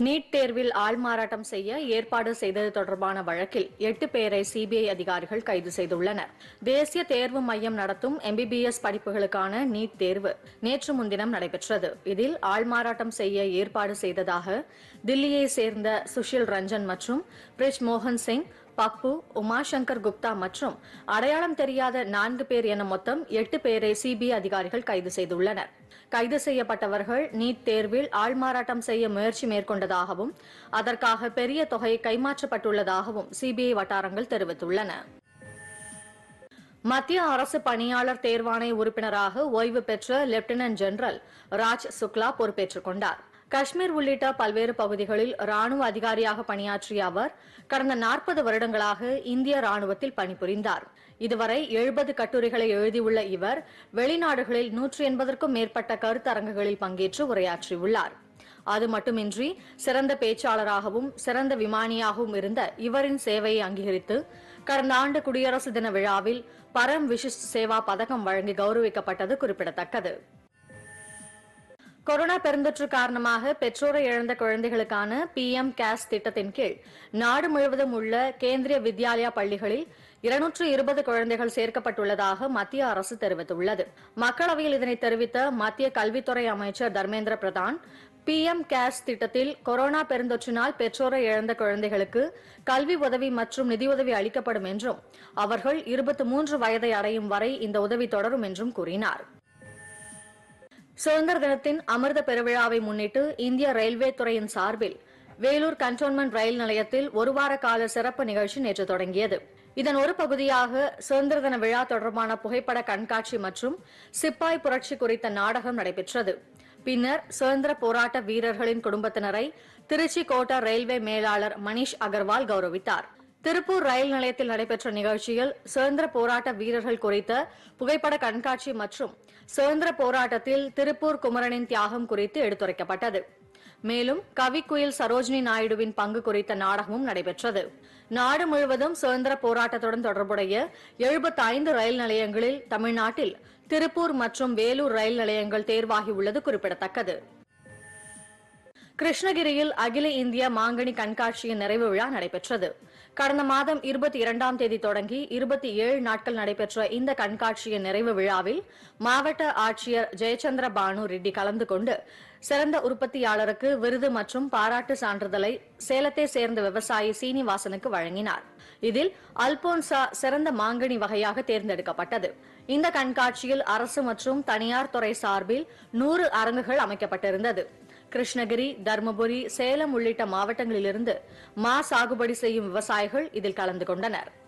NEET தேர்வில் ஆள்மாறாட்டம் செய்ய ஏற்பாடு செய்தது தொடர்பான வழக்கில் எட்டு பேரை சிபிஐ அதிகாரிகள் கைது செய்துள்ளனர் தேசிய தேர்வு மையம் நடத்தும் எம்பிபிஎஸ் படிப்புகளுக்கான நீட் தேர்வு நேற்று முன்தினம் நடைபெற்றது இதில் ஆள்மாறாட்டம் செய்ய ஏற்பாடு செய்ததாக தில்லியை சேர்ந்த சுஷில் ரஞ்சன் மற்றும் பிரிஜ் மோகன் சிங் பப்பு உமாசங்கர் குப்தா மற்றும் அடையாளம் தெரியாத நான்கு பேர் என மொத்தம் எட்டு பேரை சிபிஐ அதிகாரிகள் கைது செய்துள்ளனர் கைது செய்யப்பட்டவர்கள் நீட் தேர்வில் ஆள்மாறாட்டம் செய்ய முயற்சி மேற்கொண்டதாகவும் அதற்காக பெரிய தொகை கைமாற்றப்பட்டுள்ளதாகவும் சிபிஐ வட்டாரங்கள் தெரிவித்துள்ளன மத்திய அரசு பணியாளர் தேர்வாணைய உறுப்பினராக ஓய்வு பெற்ற லெப்டினன்ட் ஜெனரல் ராஜ் சுக்லா பொறுப்பேற்றுக் கொண்டார் காஷ்மீர் உள்ளிட்ட பல்வேறு பகுதிகளில் ராணுவ அதிகாரியாக பணியாற்றிய அவர் கடந்த நாற்பது வருடங்களாக இந்திய ராணுவத்தில் பணிபுரிந்தார் இதுவரை எழுபது கட்டுரைகளை எழுதியுள்ள இவர் வெளிநாடுகளில் நூற்றி எண்பதற்கும் மேற்பட்ட கருத்தரங்குகளில் பங்கேற்று உரையாற்றியுள்ளார் அது மட்டுமின்றி சிறந்த பேச்சாளராகவும் சிறந்த விமானியாகவும் இருந்த இவரின் சேவையை அங்கீகரித்து கடந்த ஆண்டு குடியரசு தின விழாவில் பரம் விசிஷ்ட் சேவா பதக்கம் வழங்கி கௌரவிக்கப்பட்டது குறிப்பிடத்தக்கது கொரோனா பெருந்தொற்று காரணமாக பெற்றோரை இழந்த குழந்தைகளுக்கான பி எம் கேஸ் திட்டத்தின் கீழ் நாடு முழுவதும் உள்ள கேந்திரிய வித்யாலயா பள்ளிகளில் இருநூற்று இருபது குழந்தைகள் சேர்க்கப்பட்டுள்ளதாக மத்திய அரசு தெரிவித்துள்ளது மக்களவையில் இதனை தெரிவித்த மத்திய கல்வித்துறை அமைச்சர் Dharmendra Pradhan P M cares திட்டத்தில் கொரோனா பெருந்தொற்றினால் பெற்றோரை இழந்த குழந்தைகளுக்கு கல்வி உதவி மற்றும் நிதியுதவி அளிக்கப்படும் என்றும் அவர்கள் இருபத்தி மூன்று வயதை அடையும் வரை இந்த உதவி தொடரும் என்றும் கூறினார் சுதந்திர தினத்தின் அமிர்த பெருவிழாவை முன்னிட்டு இந்திய ரயில்வே துறையின் சார்பில் வேலூர் கண்டோன்மெண்ட் ரயில் நிலையத்தில் ஒரு வார கால சிறப்பு நிகழ்ச்சி நேற்று தொடங்கியது இதன் ஒரு பகுதியாக சுதந்திர தின விழா தொடர்பான புகைப்பட கண்காட்சி மற்றும் சிப்பாய் புரட்சி குறித்த நாடகம் நடைபெற்றது பின்னர் சுதந்திர போராட்ட வீரர்களின் குடும்பத்தினரை திருச்சி கோட்டா ரயில்வே மேலாளர் மணிஷ் அகர்வால் கௌரவித்தார் திருப்பூர் ரயில் நிலையத்தில் நடைபெற்ற நிகழ்ச்சியில் சுதந்திர போராட்ட வீரர்கள் குறித்த புகைப்பட கண்காட்சி மற்றும் சுதந்திர போராட்டத்தில் திருப்பூர் குமரனின் தியாகம் குறித்து எடுத்துரைக்கப்பட்டது மேலும் கவிக்குயில் சரோஜினி நாயுடுவின் பங்கு குறித்த நாடகமும் நடைபெற்றது நாடு முழுவதும் சுதந்திர போராட்டத்துடன் தொடர்புடைய 75 ரயில் நிலையங்களில் தமிழ்நாட்டில் திருப்பூர் மற்றும் வேலூர் ரயில் நிலையங்கள் தேர்வாகியுள்ளது குறிப்பிடத்தக்கது கிருஷ்ணகிரியில் அகில இந்திய மாங்கனி கண்காட்சியின் நிறைவு விழா நடைபெற்றது கடந்த மாதம் இருபத்தி இரண்டாம் தேதி தொடங்கி இருபத்தி ஏழு நாட்கள் நடைபெற்ற இந்த கண்காட்சியின் நிறைவு விழாவில் மாவட்ட ஆட்சியர் ஜெயச்சந்திர பானு ரெட்டி கலந்து கொண்டு சிறந்த உற்பத்தியாளருக்கு விருது மற்றும் பாராட்டு சான்றிதழை சேலத்தை சேர்ந்த விவசாயி சீனிவாசனுக்கு வழங்கினார் இதில் அல்போன்சா சிறந்த மாங்கனி வகையாக தேர்ந்தெடுக்கப்பட்டது இந்த கண்காட்சியில் அரசு மற்றும் தனியார் துறை சார்பில் நூறு அரங்குகள் அமைக்கப்பட்டிருந்தது கிருஷ்ணகிரி தருமபுரி சேலம் உள்ளிட்ட மாவட்டங்களிலிருந்து மா சாகுபடி செய்யும் விவசாயிகள் இதில் கலந்து கொண்டனர்